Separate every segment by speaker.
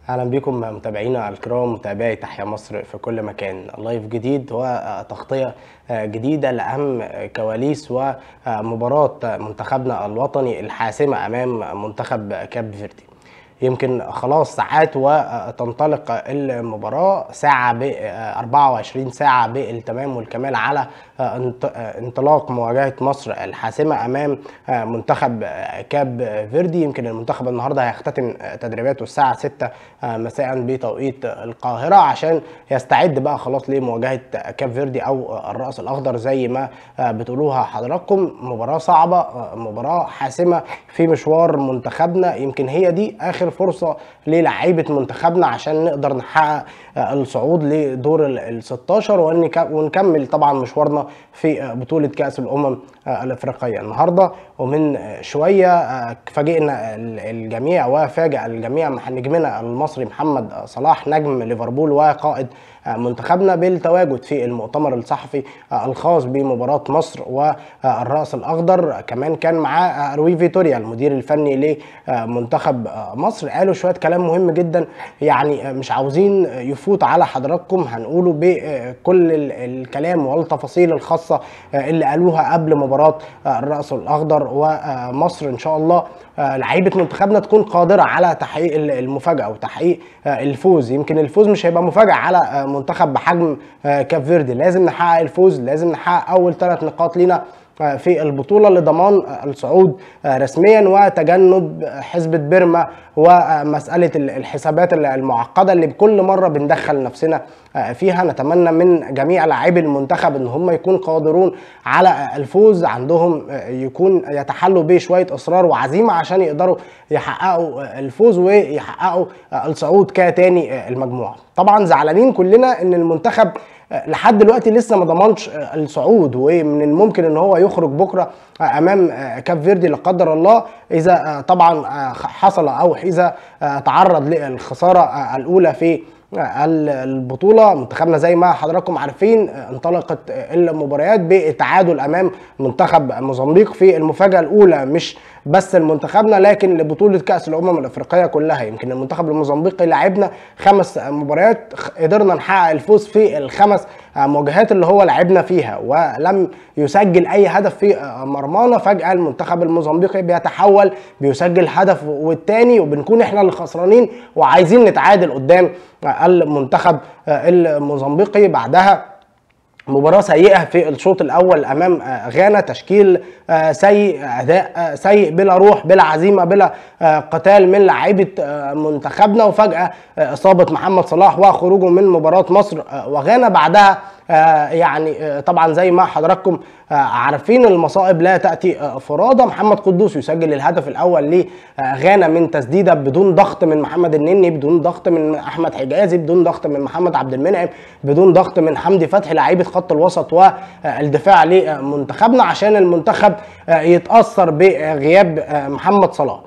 Speaker 1: اهلا بكم متابعينا الكرام متابعي تحيا مصر في كل مكان لايف جديد وتغطيه جديده لاهم كواليس ومباراه منتخبنا الوطني الحاسمه امام منتخب كاب فيردي يمكن خلاص ساعات وتنطلق المباراة ساعة ب 24 ساعة بالتمام والكمال على انطلاق مواجهة مصر الحاسمة أمام منتخب كاب فيردي يمكن المنتخب النهاردة هيختتم تدريباته الساعة 6 مساء بتوقيت القاهرة عشان يستعد بقى خلاص لمواجهة كاب فيردي أو الرأس الأخضر زي ما بتقولوها حضراتكم مباراة صعبة مباراة حاسمة في مشوار منتخبنا يمكن هي دي آخر اخر فرصه للعيبه منتخبنا عشان نقدر نحقق الصعود لدور ال 16 ونكمل طبعا مشوارنا في بطوله كاس الامم الافريقيه النهارده ومن شويه فاجئنا الجميع وفاجأ الجميع نجمنا المصري محمد صلاح نجم ليفربول وقائد منتخبنا بالتواجد في المؤتمر الصحفي الخاص بمباراه مصر والراس الاخضر كمان كان معاه روي فيتوريا المدير الفني لمنتخب مصر قالوا شويه كلام مهم جدا يعني مش عاوزين يفوت على حضراتكم هنقوله بكل الكلام والتفاصيل الخاصه اللي قالوها قبل مباراه الراس الاخضر ومصر ان شاء الله لعيبه منتخبنا تكون قادره على تحقيق المفاجاه وتحقيق الفوز يمكن الفوز مش هيبقى مفاجاه على منتخب بحجم كاب فيردي لازم نحقق الفوز لازم نحقق اول ثلاث نقاط لينا في البطوله لضمان الصعود رسميا وتجنب حسبه بيرما ومساله الحسابات المعقده اللي بكل مره بندخل نفسنا فيها نتمنى من جميع لاعبي المنتخب ان هم يكونوا قادرون على الفوز عندهم يكون يتحلوا بشويه اصرار وعزيمه عشان يقدروا يحققوا الفوز ويحققوا الصعود كتاني المجموعه طبعا زعلانين كلنا ان المنتخب لحد دلوقتي لسه ما ضمنش الصعود ومن الممكن ان هو يخرج بكره امام كاب فيردي لا قدر الله اذا طبعا حصل او اذا تعرض للخساره الاولى في البطوله منتخبنا زي ما حضراتكم عارفين انطلقت المباريات بالتعادل امام منتخب موزمبيق في المفاجاه الاولى مش بس لمنتخبنا لكن لبطوله كاس الامم الافريقيه كلها يمكن المنتخب الموزمبيقي لعبنا خمس مباريات قدرنا نحقق الفوز في الخمس مواجهات اللي هو لعبنا فيها ولم يسجل اي هدف في مرمانا فجاه المنتخب الموزمبيقي بيتحول بيسجل هدف والتاني وبنكون احنا اللي خسرانين وعايزين نتعادل قدام المنتخب الموزمبيقي بعدها مباراة سيئة في الشوط الأول أمام غانا تشكيل سيء أداء سيء بلا روح بلا عزيمة بلا قتال من لعيبة منتخبنا وفجأة إصابة محمد صلاح وخروجه من مباراة مصر وغانا بعدها يعني طبعا زي ما حضراتكم عارفين المصائب لا تاتي فرادى محمد قدوس يسجل الهدف الاول لغانا من تسديده بدون ضغط من محمد النني بدون ضغط من احمد حجازي بدون ضغط من محمد عبد المنعم بدون ضغط من حمدي فتحي لعيبه خط الوسط والدفاع لمنتخبنا عشان المنتخب يتاثر بغياب محمد صلاح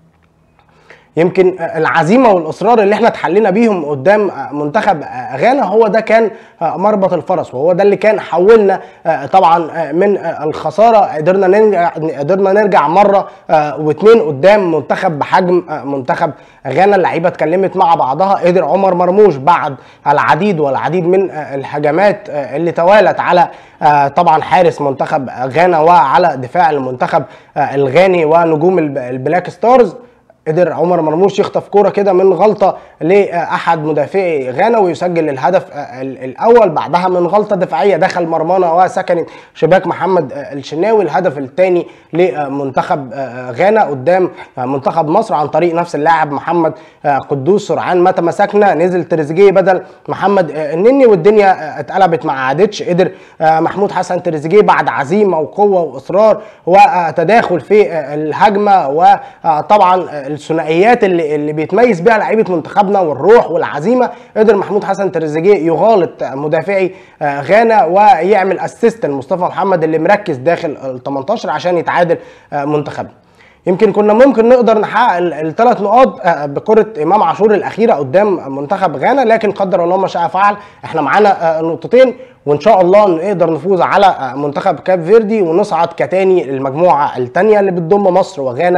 Speaker 1: يمكن العزيمه والاصرار اللي احنا اتحلينا بيهم قدام منتخب غانا هو ده كان مربط الفرس وهو ده اللي كان حولنا طبعا من الخساره قدرنا نرجع قدرنا نرجع مره واثنين قدام منتخب بحجم منتخب غانا اللعيبه اتكلمت مع بعضها قدر عمر مرموش بعد العديد والعديد من الهجمات اللي توالت على طبعا حارس منتخب غانا وعلى دفاع المنتخب الغاني ونجوم البلاك ستارز قدر عمر مرموش يخطف كوره كده من غلطه لاحد مدافعي غانا ويسجل الهدف الاول بعدها من غلطه دفاعيه دخل مرمانا وسكنت شباك محمد الشناوي الهدف الثاني لمنتخب غانا قدام منتخب مصر عن طريق نفس اللاعب محمد قدوس سرعان متى مسكنا نزل تريزيجيه بدل محمد النني والدنيا اتقلبت مع عادتش قدر محمود حسن تريزيجيه بعد عزيمه وقوه واصرار وتداخل في الهجمه وطبعا الثنائيات اللي اللي بيتميز بيها لعيبه منتخبنا والروح والعزيمه قدر محمود حسن تريزيجيه يغالط مدافعي غانا ويعمل اسيست لمصطفى محمد اللي مركز داخل ال 18 عشان يتعادل منتخبنا يمكن كنا ممكن نقدر نحقق الثلاث نقاط بكره امام عاشور الاخيره قدام منتخب غانا لكن قدر الله ما شاء فعل احنا معانا نقطتين وان شاء الله نقدر نفوز على منتخب كاب فيردي ونصعد كتاني المجموعه الثانيه اللي بتضم مصر وغانا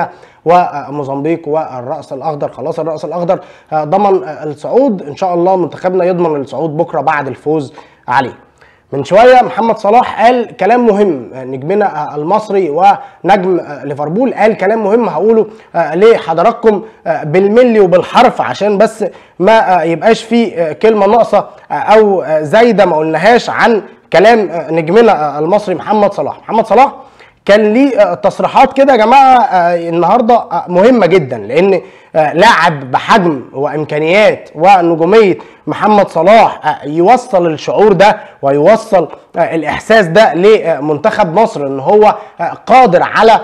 Speaker 1: وموزمبيق والراس الاخضر خلاص الراس الاخضر آه، ضمن آه، الصعود ان شاء الله منتخبنا يضمن الصعود بكره بعد الفوز عليه من شويه محمد صلاح قال كلام مهم نجمنا المصري ونجم ليفربول قال كلام مهم هقوله لحضراتكم بالملي وبالحرف عشان بس ما يبقاش في كلمه ناقصه او زايده ما قلناهاش عن كلام نجمنا المصري محمد صلاح محمد صلاح كان ليه تصريحات كده يا جماعه النهارده مهمه جدا لان لاعب بحجم وامكانيات ونجوميه محمد صلاح يوصل الشعور ده ويوصل الاحساس ده لمنتخب مصر ان هو قادر على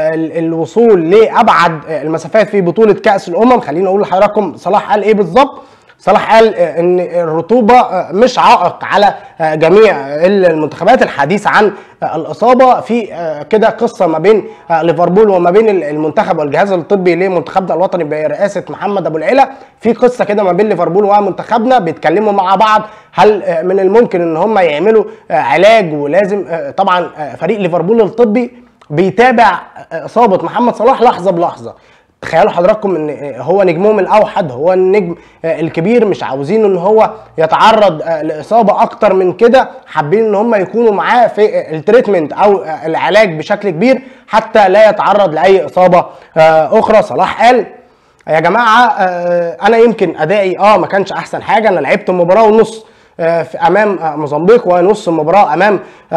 Speaker 1: الوصول لابعد المسافات في بطوله كاس الامم خليني اقول لحضراتكم صلاح قال ايه بالظبط صلاح قال ان الرطوبه مش عائق على جميع المنتخبات الحديث عن الاصابه في كده قصه ما بين ليفربول وما بين المنتخب والجهاز الطبي لمنتخبنا الوطني برئاسه محمد ابو العلا في قصه كده ما بين ليفربول ومنتخبنا بيتكلموا مع بعض هل من الممكن ان هم يعملوا علاج ولازم طبعا فريق ليفربول الطبي بيتابع اصابه محمد صلاح لحظه بلحظه تخيلوا حضراتكم ان هو نجمهم الاوحد هو النجم الكبير مش عاوزين ان هو يتعرض لاصابه اكتر من كده حابين ان هم يكونوا معاه في التريتمنت او العلاج بشكل كبير حتى لا يتعرض لاي اصابه اخرى صلاح قال يا جماعه انا يمكن ادائي اه ما كانش احسن حاجه انا لعبت مباراه ونص في امام موزمبيق ونص المباراه امام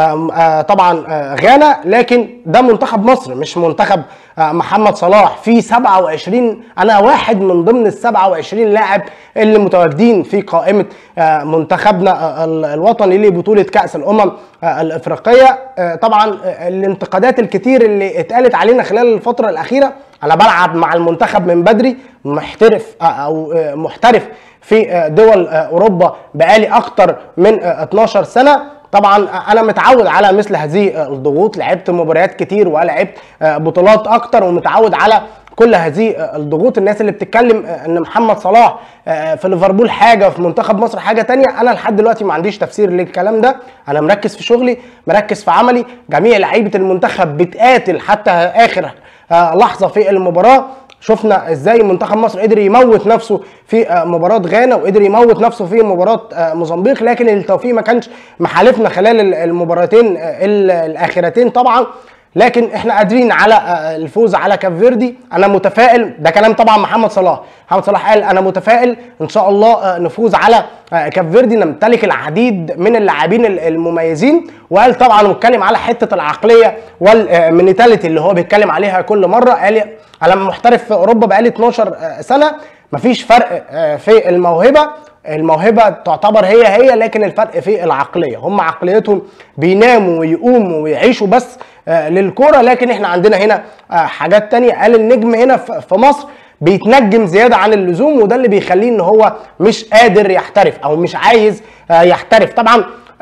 Speaker 1: طبعا غانا لكن ده منتخب مصر مش منتخب محمد صلاح في 27 انا واحد من ضمن ال 27 لاعب اللي متواجدين في قائمه منتخبنا الوطني لبطوله كاس الامم الافريقيه طبعا الانتقادات الكتير اللي اتقالت علينا خلال الفتره الاخيره انا بلعب مع المنتخب من بدري محترف او محترف في دول اوروبا بقالي اكتر من 12 سنه طبعا انا متعود على مثل هذه الضغوط لعبت مباريات كتير ولعبت بطولات اكتر ومتعود على كل هذه الضغوط الناس اللي بتتكلم ان محمد صلاح في ليفربول حاجه وفي منتخب مصر حاجه تانية انا لحد دلوقتي ما عنديش تفسير للكلام ده انا مركز في شغلي مركز في عملي جميع لعيبه المنتخب بتقاتل حتى اخر لحظه في المباراه شفنا ازاي منتخب مصر قدر يموت نفسه في مباراه غانا وقدر يموت نفسه في مباراه موزمبيق لكن التوفيق ما كانش محالفنا خلال المباراتين الاخرتين طبعا لكن احنا قادرين على الفوز على كاب فيردي انا متفائل ده كلام طبعا محمد صلاح محمد صلاح قال انا متفائل ان شاء الله نفوز على كاب فيردي نمتلك العديد من اللاعبين المميزين وقال طبعا واتكلم على حته العقليه والمينيتاليتي اللي هو بيتكلم عليها كل مره قال انا محترف في اوروبا بقالي 12 سنه مفيش فرق في الموهبه الموهبه تعتبر هي هي لكن الفرق في العقليه هم عقليتهم بيناموا ويقوموا ويعيشوا بس للكوره لكن احنا عندنا هنا حاجات تانية قال النجم هنا في مصر بيتنجم زياده عن اللزوم وده اللي بيخليه ان هو مش قادر يحترف او مش عايز يحترف طبعا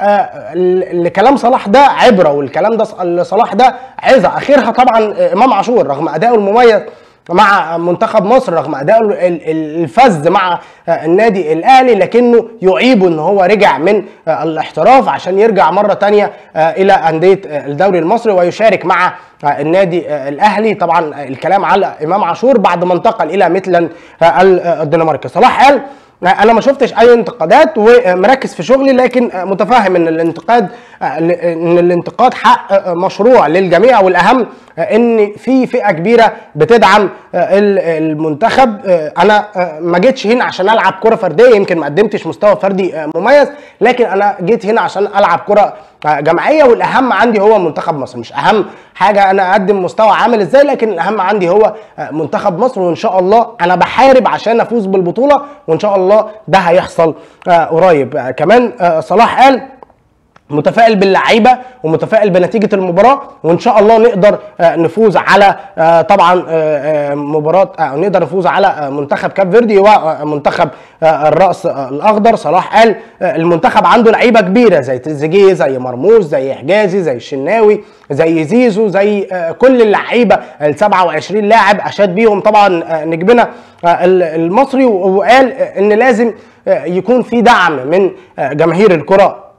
Speaker 1: الكلام صلاح ده عبره والكلام ده صلاح ده عظه اخرها طبعا امام عاشور رغم ادائه المميز مع منتخب مصر رغم ادائه الفذ مع النادي الاهلي لكنه يعيب ان هو رجع من الاحتراف عشان يرجع مره تانية الى انديه الدوري المصري ويشارك مع النادي الاهلي طبعا الكلام على امام عاشور بعد ما انتقل الى ميتلاند الدنماركي صلاح قال انا ما شفتش اي انتقادات ومركز في شغلي لكن متفاهم ان الانتقاد ان الانتقاد حق مشروع للجميع والاهم ان في فئه كبيره بتدعم المنتخب انا ما جيتش هنا عشان العب كره فرديه يمكن ما قدمتش مستوى فردي مميز لكن انا جيت هنا عشان العب كره جماعيه والاهم عندي هو منتخب مصر مش اهم حاجه انا اقدم مستوى عامل ازاي لكن الاهم عندي هو منتخب مصر وان شاء الله انا بحارب عشان افوز بالبطوله وان شاء الله ده هيحصل قريب كمان صلاح قال متفائل باللعيبه ومتفائل بنتيجه المباراه وان شاء الله نقدر نفوز على طبعا مباراه نقدر نفوز على منتخب كاب فيردي ومنتخب الراس الاخضر صلاح قال المنتخب عنده لعيبه كبيره زي تريزيجيه زي مرموش زي حجازي زي الشناوي زي زيزو زي كل اللعيبه ال 27 لاعب اشاد بيهم طبعا نجمنا المصري وقال ان لازم يكون في دعم من جماهير الكره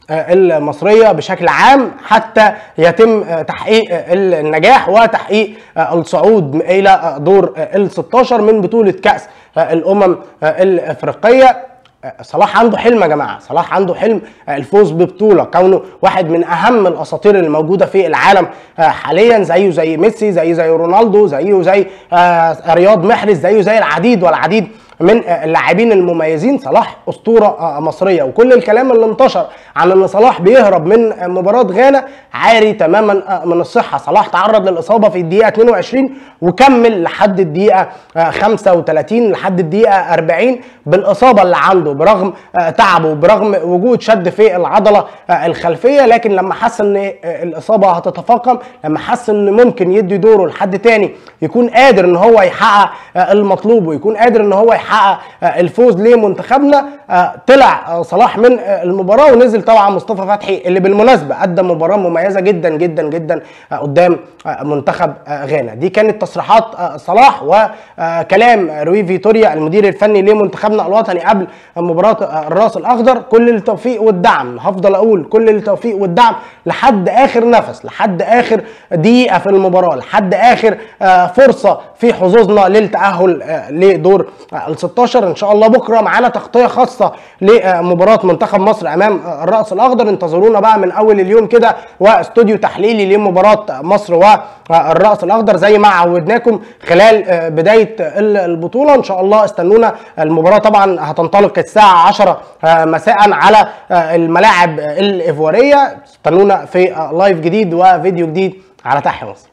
Speaker 1: المصريه بشكل عام حتى يتم تحقيق النجاح وتحقيق الصعود الى دور ال 16 من بطوله كاس الامم الافريقيه صلاح عنده حلم يا جماعه صلاح عنده حلم الفوز ببطوله كونه واحد من اهم الاساطير اللي موجوده في العالم حاليا زيه زي ميسي زيه زي رونالدو زيه زي رياض محرز زيه زي العديد والعديد من اللاعبين المميزين صلاح اسطوره مصريه وكل الكلام اللي انتشر عن ان صلاح بيهرب من مباراه غانا عاري تماما من الصحه صلاح تعرض للاصابه في الدقيقه 22 وكمل لحد الدقيقه 35 لحد الدقيقه 40 بالاصابه اللي عنده برغم تعبه برغم وجود شد في العضله الخلفيه لكن لما حس ان الاصابه هتتفاقم لما حس ان ممكن يدي دوره لحد تاني يكون قادر ان هو يحقق المطلوب ويكون قادر ان هو يحقق الفوز لمنتخبنا طلع صلاح من المباراه ونزل طبعا مصطفى فتحي اللي بالمناسبه قدم مباراه مميزه جدا جدا جدا قدام منتخب غانا دي كانت تصريحات صلاح وكلام روي فيتوريا المدير الفني لمنتخبنا الوطني قبل مباراه الراس الاخضر كل التوفيق والدعم هفضل اقول كل التوفيق والدعم لحد اخر نفس لحد اخر دقيقه في المباراه لحد اخر فرصه في حظوظنا للتاهل لدور ال 16 ان شاء الله بكره معانا تغطيه خاصه لمباراه منتخب مصر امام الراس الاخضر انتظرونا بقى من اول اليوم كده واستوديو تحليلي لمباراه مصر والراس الاخضر زي ما عودناكم خلال بدايه البطوله ان شاء الله استنونا المباراه طبعا هتنطلق الساعه 10 مساء على الملاعب الايفواريه استنونا في لايف جديد وفيديو جديد على تحيا مصر